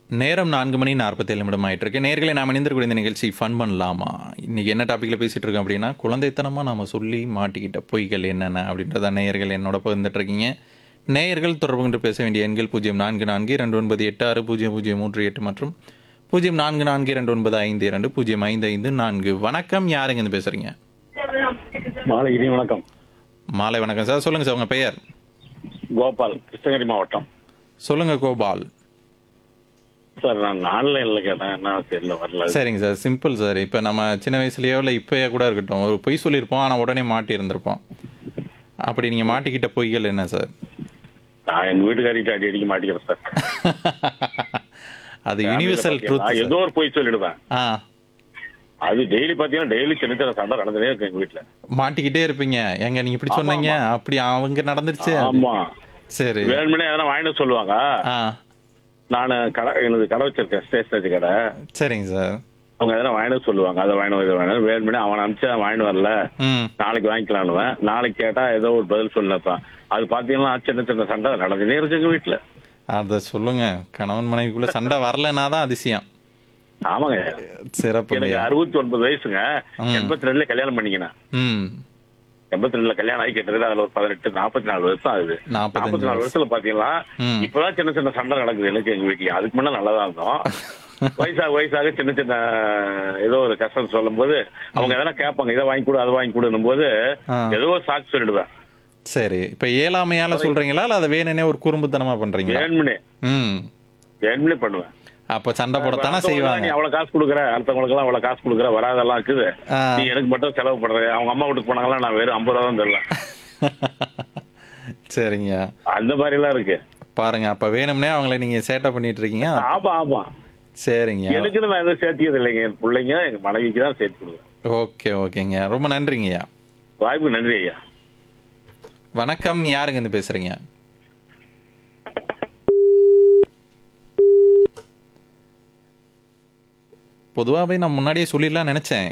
நேரம் நான்கு மணி நாற்பத்தேழு நிமிடம் ஆயிட்டு இருக்கு நேர்களை நாம் இணைந்திருக்கூடிய இந்த நிகழ்ச்சி ஃபன் பண்ணலாமா இன்னைக்கு என்ன டாப்பிக்கில் பேசிட்டு இருக்கோம் அப்படின்னா குழந்தைத்தனமாக நாம சொல்லி மாட்டிக்கிட்ட பொய்கள் என்னென்ன அப்படின்றத நேயர்கள் என்னோட பகிர்ந்துட்டு இருக்கீங்க நேயர்கள் தொடர்பு கொண்டு பேச வேண்டிய எண்கள் பூஜ்ஜியம் நான்கு நான்கு இரண்டு ஒன்பது எட்டு ஆறு பூஜ்ஜியம் பூஜ்ஜியம் மூன்று எட்டு மற்றும் பூஜ்ஜியம் நான்கு நான்கு இரண்டு ஒன்பது ஐந்து இரண்டு பூஜ்ஜியம் ஐந்து ஐந்து நான்கு வணக்கம் யாருங்க இருந்து பேசுறீங்க மாலை இனி வணக்கம் மாலை வணக்கம் சார் சொல்லுங்க சார் உங்க பெயர் கோபால் கிருஷ்ணகிரி மாவட்டம் சொல்லுங்க கோபால் சார் நான் ஆன்லைன்ல கேட்டேன் என்ன தெரியல வரல சரிங்க சார் சிம்பிள் சார் இப்போ நம்ம சின்ன வயசுலயோ இல்லை இப்போயே கூட இருக்கட்டும் ஒரு பொய் சொல்லியிருப்போம் ஆனால் உடனே மாட்டி இருந்திருப்போம் அப்படி நீங்கள் மாட்டிக்கிட்ட பொய்கள் என்ன சார் நான் எங்க வீட்டுக்காரிட்ட அடி அடிக்க மாட்டேங்கிறேன் சார் அது யூனிவர்சல் நான் ட்ரூத் ஏதோ ஒரு பொய் சொல்லிடுவேன் ஆ அது டெய்லி பாத்தீங்கன்னா டெய்லி சின்ன சின்ன சண்டை நடந்துட்டே இருக்கு எங்க வீட்டுல மாட்டிக்கிட்டே இருப்பீங்க எங்க நீங்க இப்படி சொன்னீங்க அப்படி அவங்க நடந்துருச்சு ஆமா சரி வேணுமனே எதனா வாங்கிட்டு சொல்லுவாங்க ஆ நான் கடை எனக்கு கடை வச்சிருக்கேன் ஸ்டேஷனரி கடை சரிங்க சார் அவங்க எதனா வாங்கிட்டு சொல்லுவாங்க அதை வாங்கிட்டு இதை வாங்கிட்டு வேணுமனே அவன் அனுப்பிச்சு அவன் வாங்கிட்டு வரல ம் நாளைக்கு வாங்கிக்கலான்னுவேன் நாளைக்கு கேட்டா ஏதோ ஒரு பதில் சொல்லப்பா அது பாத்தீங்கன்னா சின்ன சின்ன சண்டை நடந்துட்டே இருக்கு எங்க வீட்டுல அதை சொல்லுங்க கணவன் மனைவிக்குள்ள சண்டை வரலைன்னா தான் அதிசயம் ஆமாங்க சிறப்பு எனக்கு அறுபத்தி ஒன்பது வயசுங்க எண்பத்தி ரெண்டுல கல்யாணம் பண்ணிக்கினேன் ம் எண்பத்தி ரெண்டுல கல்யாணம் ஆகி கிட்டத்தட்ட அதுல ஒரு பதினெட்டு நாற்பத்தி நாலு வருஷம் ஆகுது நாற்பத்தஞ்சு நாற்பத்தி நாலு வருஷத்துல பாத்தீங்கன்னா ம். இப்பதான் சின்ன சின்ன சண்டை நடக்குது எனக்கு எங்க வீட்டுல அதுக்கு முன்ன நல்லதா இருந்தோம் வயசாக வயசாக சின்ன சின்ன ஏதோ ஒரு கஷ்டம் சொல்லும் போது அவங்க எதனா கேட்பாங்க இதை வாங்கி கொடு அதை வாங்கி கொடுன்னும் போது ஆ. ஏதோ ஒரு சாக்கு சொல்லிடுவேன் சரி இப்போ ஏழாமையால சொல்றீங்களா இல்லை அதை வேணுனே ஒரு குறும்புத்தனமா பண்றீங்களா வேணுமனே ம் வேணுமனே பண்ணுவேன் அப்போ சண்டை போடத்தானே அடுத்தவங்களுக்கு செய்வாங்க நீ அவ்வளவு காசு கொடுக்குற அடுத்தவங்களுக்கு எல்லாம் அவ்வளவு காசு கொடுக்குற வராதெல்லாம் இருக்குது ஆ. நீ எனக்கு மட்டும் செலவு பண்ற அவங்க அம்மா வீட்டுக்கு போனாங்களா நான் வெறும் ஐம்பது ரூபா தான் தரல சரிங்க அந்த மாதிரி எல்லாம் இருக்கு பாருங்க அப்ப வேணும்னே அவங்கள நீங்க சேட்டை பண்ணிட்டு இருக்கீங்க ஆமா ஆமா சரிங்க எனக்குன்னு நான் எதுவும் சேர்த்தியது இல்லைங்க என் பிள்ளைங்க எங்க மனைவிக்கு தான் சேர்த்து கொடுக்குறேன் ஓகே ஓகேங்க ரொம்ப நன்றிங்கய்யா வாய்ப்பு நன்றி ஐயா வணக்கம் யாருங்க இருந்து பேசுறீங்க பொதுவாகவே நான் முன்னாடியே சொல்லிடலாம் நினைச்சேன்